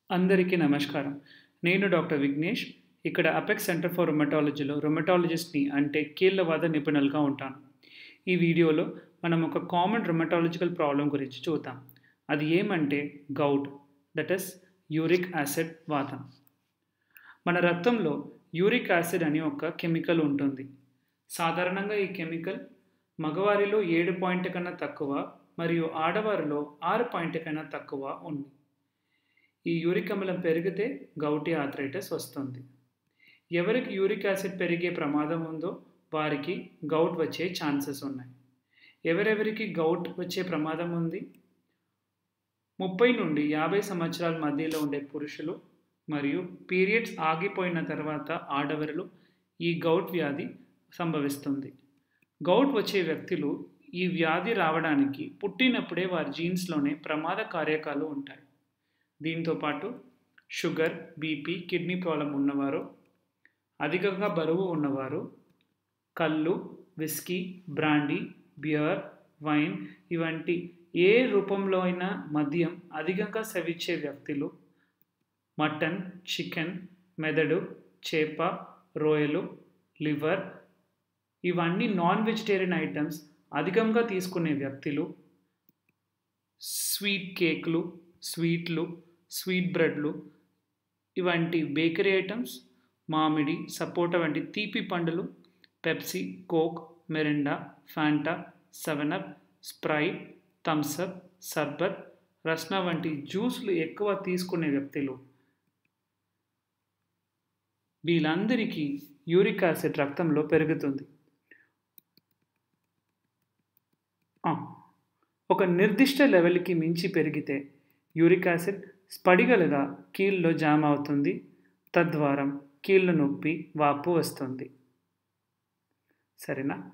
అందరికీ నమస్కారం నేను డాక్టర్ విఘ్నేష్ ఇక్కడ అపెక్స్ సెంటర్ ఫర్ రొమటాలజీలో రొమటాలజిస్ట్ని అంటే కీళ్ళవాద నిపుణులుగా ఉంటాను ఈ వీడియోలో మనం ఒక కామన్ రొమటాలజికల్ ప్రాబ్లం గురించి చూద్దాం అది ఏమంటే gout that is uric acid వాతం మన రక్తంలో యూరిక్ యాసిడ్ అని ఒక కెమికల్ ఉంటుంది సాధారణంగా ఈ కెమికల్ మగవారిలో ఏడు పాయింట్ కన్నా తక్కువ మరియు ఆడవారిలో ఆరు పాయింట్ కన్నా తక్కువ ఉంది ఈ యూరిక్ అమ్లం పెరిగితే గౌటీ ఆథరైటిస్ వస్తుంది ఎవరికి యూరిక్ యాసిడ్ పెరిగే ప్రమాదం ఉందో వారికి గౌట్ వచ్చే ఛాన్సెస్ ఉన్నాయి ఎవరెవరికి గౌట్ వచ్చే ప్రమాదం ఉంది ముప్పై నుండి యాభై సంవత్సరాల మధ్యలో ఉండే పురుషులు మరియు పీరియడ్స్ ఆగిపోయిన తర్వాత ఆడవరిలో ఈ గౌట్ వ్యాధి సంభవిస్తుంది గౌట్ వచ్చే వ్యక్తులు ఈ వ్యాధి రావడానికి పుట్టినప్పుడే వారి జీన్స్లోనే ప్రమాద కార్యకాలు ఉంటాయి దీంతోపాటు షుగర్ బీపీ కిడ్నీ ప్రాబ్లం ఉన్నవారు అధికంగా బరువు ఉన్నవారు కళ్ళు విస్కీ బ్రాండీ బియర్ వైన్ ఇవంటి ఏ రూపంలో అయినా మద్యం అధికంగా సేవించే వ్యక్తులు మటన్ చికెన్ మెదడు చేప రొయ్యలు లివర్ ఇవన్నీ నాన్ వెజిటేరియన్ ఐటమ్స్ అధికంగా తీసుకునే వ్యక్తులు స్వీట్ కేక్లు స్వీట్లు స్వీట్ బ్రెడ్లు ఇవంటి బేకరీ ఐటమ్స్ మామిడి సపోటా వంటి తీపి పండులు Pepsi Coke Mirinda Fanta Seven Up Sprite Thums Up సర్బత్ రస్నా వంటి జ్యూస్లు ఎక్కువ తీసుకునే వ్యక్తులు వీళ్ళందరికీ యూరిక్ యాసిడ్ రక్తంలో పెరుగుతుంది ఒక నిర్దిష్ట లెవెల్కి మించి పెరిగితే యూరిక్ యాసిడ్ స్పడిగలుగా కీళ్ళలో జామ్ అవుతుంది తద్వారా కీళ్ళ నొప్పి వాపు వస్తుంది సరేనా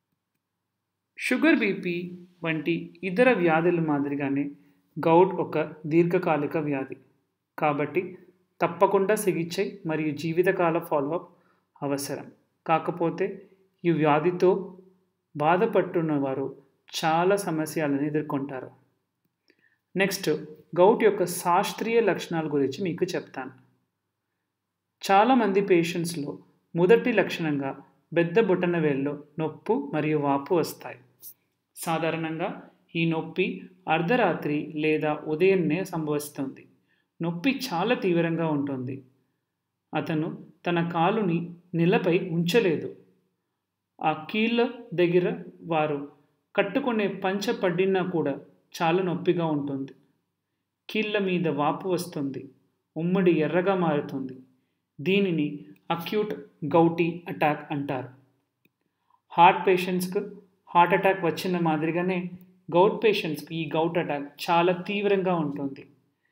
షుగర్ బీపీ వంటి ఇతర వ్యాధుల మాదిరిగానే గౌట్ ఒక దీర్ఘకాలిక వ్యాధి కాబట్టి తప్పకుండా చికిత్స మరియు జీవితకాల ఫాలోఅప్ అవసరం కాకపోతే ఈ వ్యాధితో బాధపడుతున్న వారు చాలా సమస్యలను ఎదుర్కొంటారు నెక్స్ట్ గౌట్ యొక్క శాస్త్రీయ లక్షణాల గురించి మీకు చెప్తాను చాలామంది పేషెంట్స్లో మొదటి లక్షణంగా పెద్ద బొటన వేల్లో నొప్పు మరియు వాపు వస్తాయి సాధారణంగా ఈ నొప్పి అర్ధరాత్రి లేదా ఉదయాన్నే సంభవిస్తుంది నొప్పి చాలా తీవ్రంగా ఉంటుంది అతను తన కాలుని నిలపై ఉంచలేదు ఆ కీళ్ళ దగ్గర వారు కట్టుకునే పంచ పడినా కూడా చాలా నొప్పిగా ఉంటుంది కీళ్ళ మీద వాపు వస్తుంది ఉమ్మడి ఎర్రగా మారుతుంది దీనిని అక్యూట్ గౌటీ అటాక్ అంటారు హార్ట్ పేషెంట్స్కు హార్ట్ అటాక్ వచ్చిన మాదిరిగానే గౌట్ పేషెంట్స్కి ఈ గౌట్ అటాక్ చాలా తీవ్రంగా ఉంటుంది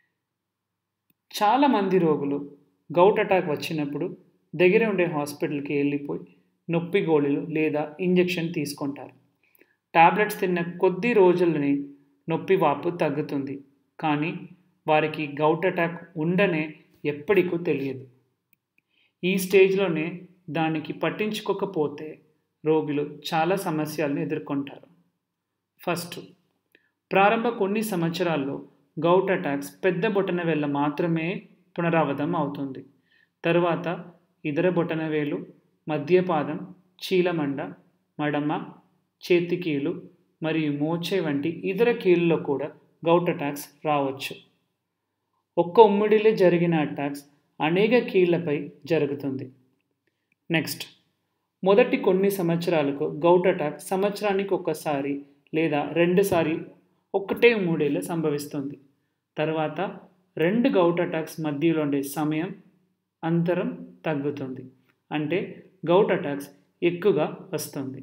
చాలామంది రోగులు గౌట్ అటాక్ వచ్చినప్పుడు దగ్గర ఉండే హాస్పిటల్కి వెళ్ళిపోయి నొప్పి గోళీలు లేదా ఇంజెక్షన్ తీసుకుంటారు టాబ్లెట్స్ తిన్న కొద్ది రోజులని నొప్పి వాపు తగ్గుతుంది కానీ వారికి గౌట్ అటాక్ ఉండనే ఎప్పటికూ తెలియదు ఈ స్టేజ్లోనే దానికి పట్టించుకోకపోతే రోగులు చాలా సమస్యలను ఎదుర్కొంటారు ఫస్ట్ ప్రారంభ కొన్ని సంవత్సరాల్లో గౌట్ అటాక్స్ పెద్ద బొటన వేళ్ళ మాత్రమే పునరావృతం అవుతుంది తరువాత ఇతర బొటన వేలు మధ్యపాదం చీలమండ మడమ చేతికీలు మరియు మోచే వంటి ఇతర కీళ్ళలో కూడా గౌట్ అటాక్స్ రావచ్చు ఒక్క ఉమ్మడిలో జరిగిన అటాక్స్ అనేక కీళ్లపై జరుగుతుంది నెక్స్ట్ మొదటి కొన్ని సంవత్సరాలకు గౌట్ అటాక్ సంవత్సరానికి ఒక్కసారి లేదా రెండుసారి ఒక్కటే మూడేళ్ళు సంభవిస్తుంది తర్వాత రెండు గౌట్ అటాక్స్ మధ్యలో ఉండే సమయం అంతరం తగ్గుతుంది అంటే గౌట్ అటాక్స్ ఎక్కువగా వస్తుంది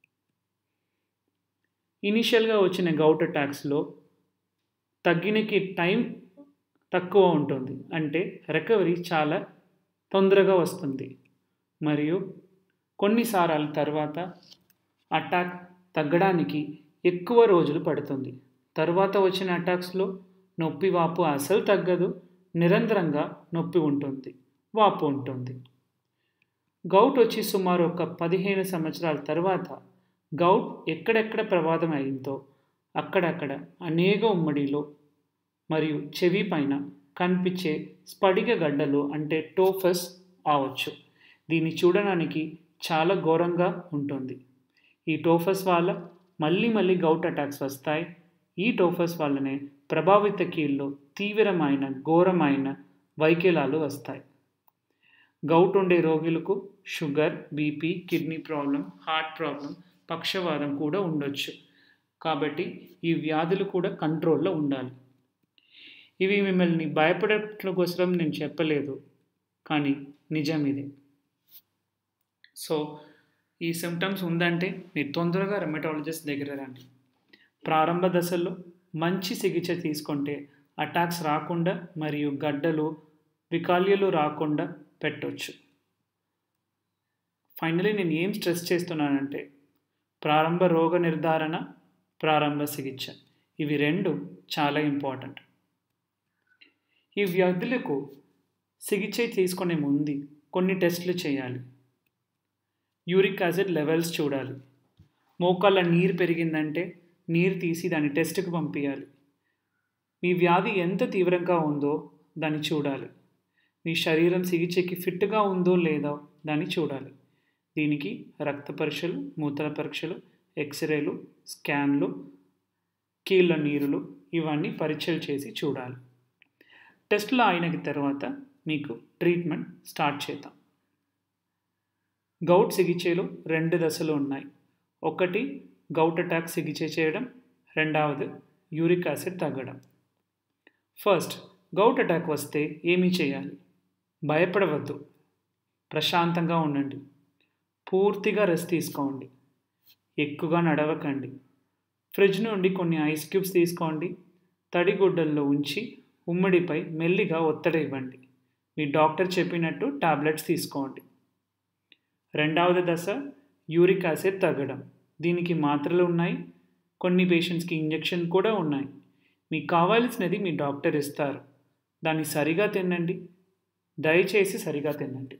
ఇనిషియల్గా వచ్చిన గౌట్ అటాక్స్లో తగ్గినకి టైం తక్కువ ఉంటుంది అంటే రికవరీ చాలా తొందరగా వస్తుంది మరియు కొన్నిసార్ల తర్వాత అటాక్ తగ్గడానికి ఎక్కువ రోజులు పడుతుంది తర్వాత వచ్చిన అటాక్స్లో నొప్పి వాపు అసలు తగ్గదు నిరంతరంగా నొప్పి ఉంటుంది వాపు ఉంటుంది గౌట్ వచ్చి సుమారు ఒక పదిహేను సంవత్సరాల తర్వాత గౌట్ ఎక్కడెక్కడ ప్రమాదం అయిందో అక్కడక్కడ అనేక ఉమ్మడిలో మరియు చెవి పైన కనిపించే స్ఫటిక గడ్డలు అంటే టోఫస్ అవవచ్చు దీన్ని చూడడానికి చాలా ఘోరంగా ఉంటుంది ఈ టోఫస్ వల్ల మళ్ళీ మళ్ళీ గౌట్ అటాక్స్ వస్తాయి ఈ టోఫస్ వల్లనే ప్రభావిత కీళ్ళు తీవ్రమైన ఘోరమైన వైకల్యాలు వస్తాయి గౌట్ ఉండే రోగులకు sugar BP kidney problem heart problem పక్షవాదం కూడా ఉండొచ్చు కాబట్టి ఈ వ్యాధులు కూడా కంట్రోల్లో ఉండాలి ఇవి మిమ్మల్ని భయపడటం కోసం నేను చెప్పలేదు కానీ నిజం ఇది సో ఈ సిమ్టమ్స్ ఉందంటే మీరు తొందరగా రెమటాలజిస్ట్ దగ్గర రండి ప్రారంభ దశల్లో మంచి చికిత్స తీసుకుంటే అటాక్స్ రాకుండా మరియు గడ్డలు వికాల్యలు రాకుండా పెట్టవచ్చు ఫైనలీ నేను ఏం స్ట్రెస్ చేస్తున్నానంటే ప్రారంభ రోగ నిర్ధారణ ప్రారంభ చికిత్స ఇవి రెండు చాలా ఇంపార్టెంట్ ఈ వ్యాధులకు చికిత్స తీసుకునే ముందు కొన్ని టెస్టులు చేయాలి యూరిక్ యాసిడ్ లెవెల్స్ చూడాలి మోకాళ్ళ నీరు పెరిగిందంటే నీరు తీసి దాన్ని టెస్ట్కి పంపించాలి మీ వ్యాధి ఎంత తీవ్రంగా ఉందో దాన్ని చూడాలి మీ శరీరం చికిత్సకి ఫిట్గా ఉందో లేదో దాన్ని చూడాలి దీనికి రక్త పరీక్షలు మూత్ర పరీక్షలు ఎక్స్రేలు స్కాన్లు కీళ్ళ నీరులు ఇవన్నీ పరీక్షలు చేసి చూడాలి టెస్టులు అయిన తర్వాత మీకు ట్రీట్మెంట్ స్టార్ట్ చేద్దాం గౌట్ చికిత్సలో రెండు దశలు ఉన్నాయి ఒకటి గౌట్ అటాక్ చికిత్స చేయడం రెండవది యూరిక్ యాసిడ్ తగ్గడం ఫస్ట్ గౌట్ అటాక్ వస్తే ఏమీ చేయాలి భయపడవద్దు ప్రశాంతంగా ఉండండి పూర్తిగా రెస్ట్ తీసుకోండి ఎక్కువగా నడవకండి ఫ్రిడ్జ్ నుండి కొన్ని ఐస్ క్యూబ్స్ తీసుకోండి తడిగుడ్డల్లో ఉంచి ఉమ్మడిపై మెల్లిగా ఒత్తిడి ఇవ్వండి మీ డాక్టర్ చెప్పినట్టు టాబ్లెట్స్ తీసుకోండి రెండవది దశ యూరిక్ యాసిడ్ తగ్గడం దీనికి మాత్రలు ఉన్నాయి కొన్ని పేషెంట్స్కి ఇంజెక్షన్ కూడా ఉన్నాయి మీకు కావాల్సినది మీ డాక్టర్ ఇస్తారు దాన్ని సరిగా తినండి దయచేసి సరిగా తినండి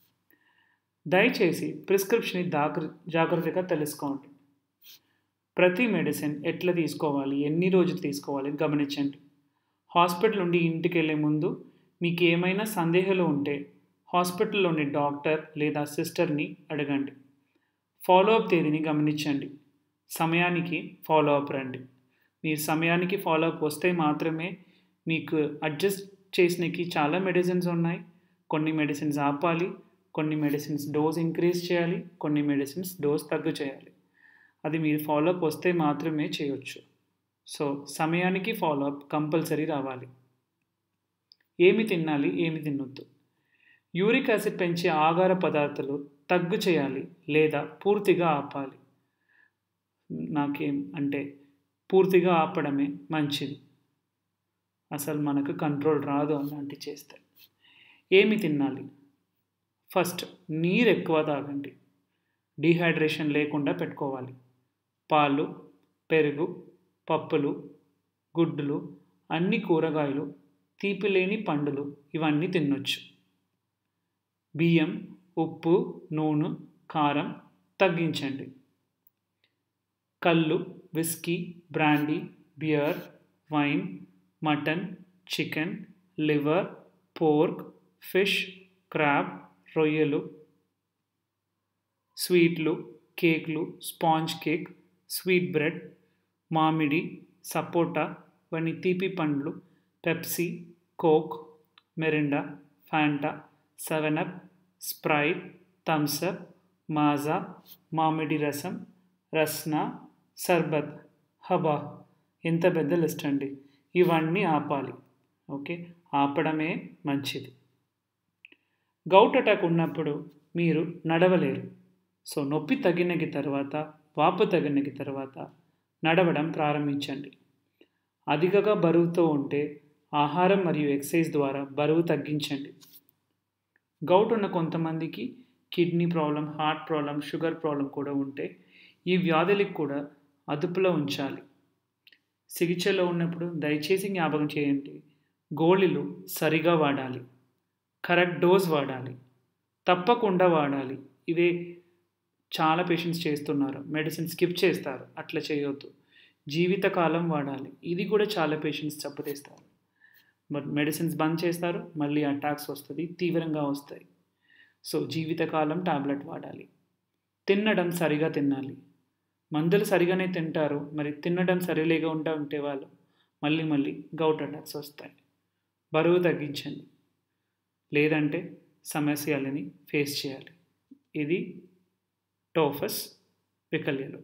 దయచేసి ప్రిస్క్రిప్షన్ దాగ్ర జాగ్రత్తగా తెలుసుకోండి ప్రతి మెడిసిన్ ఎట్లా తీసుకోవాలి ఎన్ని రోజులు తీసుకోవాలి గమనించండి హాస్పిటల్ నుండి ఇంటికి వెళ్ళే ముందు మీకు ఏమైనా సందేహాలు ఉంటే హాస్పిటల్లోని డాక్టర్ లేదా సిస్టర్ని అడగండి ఫాలో అప్ తేదీని గమనించండి సమయానికి ఫాలో అప్ రండి మీరు సమయానికి ఫాలో అప్ వస్తే మాత్రమే మీకు అడ్జస్ట్ చేసినకి చాలా మెడిసిన్స్ ఉన్నాయి కొన్ని మెడిసిన్స్ ఆపాలి కొన్ని మెడిసిన్స్ డోస్ ఇంక్రీజ్ చేయాలి కొన్ని మెడిసిన్స్ డోస్ తగ్గు చేయాలి అది మీరు ఫాలో అప్ వస్తే మాత్రమే చేయొచ్చు సో సమయానికి ఫాలో అప్ కంపల్సరీ రావాలి ఏమి తినాలి ఏమి తినొద్దు యూరిక్ యాసిడ్ పెంచే ఆహార పదార్థాలు తగ్గు చేయాలి లేదా పూర్తిగా ఆపాలి నాకేం అంటే పూర్తిగా ఆపడమే మంచిది అసలు మనకు కంట్రోల్ రాదు అలాంటి చేస్తే ఏమి తినాలి ఫస్ట్ నీరు ఎక్కువ తాగండి డీహైడ్రేషన్ లేకుండా పెట్టుకోవాలి పాలు పెరుగు పప్పులు గుడ్డులు అన్ని కూరగాయలు తీపి లేని పండులు ఇవన్నీ తినొచ్చు బియ్యం ఉప్పు నూనె కారం తగ్గించండి కళ్ళు whisky brandy beer wine mutton chicken liver pork fish crab రొయ్యలు స్వీట్లు కేక్లు స్పాంజ్ కేక్ స్వీట్ బ్రెడ్ మామిడి సపోటా వని తీపి పండ్లు Pepsi Coke Mirinda Fanta Seven Up Sprite Thums Up Maaza మామిడి రసం రస్నా సర్బత్ హబా ఎంత పెద్ద లిస్ట్ అండి ఇవన్నీ ఆపాలి ఓకే ఆపడమే మంచిది గౌట్ అటాక్ ఉన్నప్పుడు మీరు నడవలేరు సో నొప్పి తగినకి తర్వాత వాపు తగినకి తర్వాత నడవడం ప్రారంభించండి అధికగా బరువుతో ఉంటే ఆహారం మరియు ఎక్సర్సైజ్ ద్వారా బరువు తగ్గించండి గౌట్ ఉన్న కొంతమందికి kidney problem heart problem sugar problem కూడా ఉంటే ఈ వ్యాధులకు కూడా అదుపులో ఉంచాలి చికిత్సలో ఉన్నప్పుడు దయచేసి జ్ఞాపకం చేయండి గోళీలు సరిగా వాడాలి కరెక్ట్ డోస్ వాడాలి తప్పకుండా వాడాలి ఇవే చాలా పేషెంట్స్ చేస్తున్నారు మెడిసిన్ స్కిప్ చేస్తారు అట్లా చేయొద్దు జీవితకాలం వాడాలి ఇది కూడా చాలా పేషెంట్స్ తప్పుతీస్తారు బట్ మెడిసిన్స్ బంద్ చేస్తారు మళ్ళీ అటాక్స్ వస్తుంది తీవ్రంగా వస్తాయి సో జీవితకాలం టాబ్లెట్ వాడాలి తినడం సరిగా తినాలి మందులు సరిగానే తింటారు మరి తినడం సరిలేగా ఉంటా ఉంటే వాళ్ళు మళ్ళీ మళ్ళీ గౌట్ అటాక్స్ వస్తాయి బరువు తగ్గించండి లేదంటే సమస్యలని ఫేస్ చేయాలి ఇది టోఫస్ వికల్యలు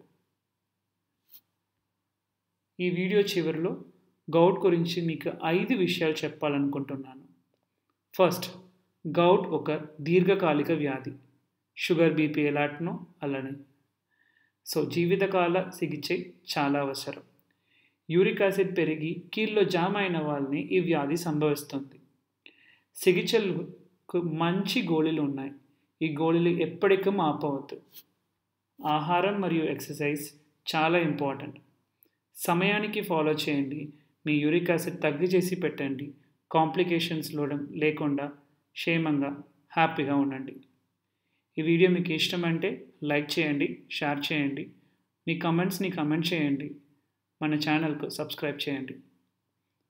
ఈ వీడియో చివరిలో గౌట్ గురించి మీకు ఐదు విషయాలు చెప్పాలనుకుంటున్నాను ఫస్ట్ గౌట్ ఒక దీర్ఘకాలిక వ్యాధి షుగర్ బీపీ ఎలాట్నో అలానే సో జీవితకాల చికిత్స చాలా అవసరం యూరిక్ యాసిడ్ పెరిగి కీళ్ళలో జామ్ అయిన వాళ్ళని ఈ వ్యాధి సంభవిస్తుంది చికిత్సలకు మంచి గోళీలు ఉన్నాయి ఈ గోళీలు ఎప్పటికీ ఆపవద్దు ఆహారం మరియు ఎక్సర్సైజ్ చాలా ఇంపార్టెంట్ సమయానికి ఫాలో చేయండి మీ యూరిక్ యాసిడ్ తగ్గి చేసి పెట్టండి కాంప్లికేషన్స్ లేకుండా క్షేమంగా హ్యాపీగా ఉండండి ఈ వీడియో మీకు ఇష్టమంటే లైక్ చేయండి షేర్ చేయండి మీ కమెంట్స్ని కమెంట్ చేయండి మన ఛానల్కు సబ్స్క్రైబ్ చేయండి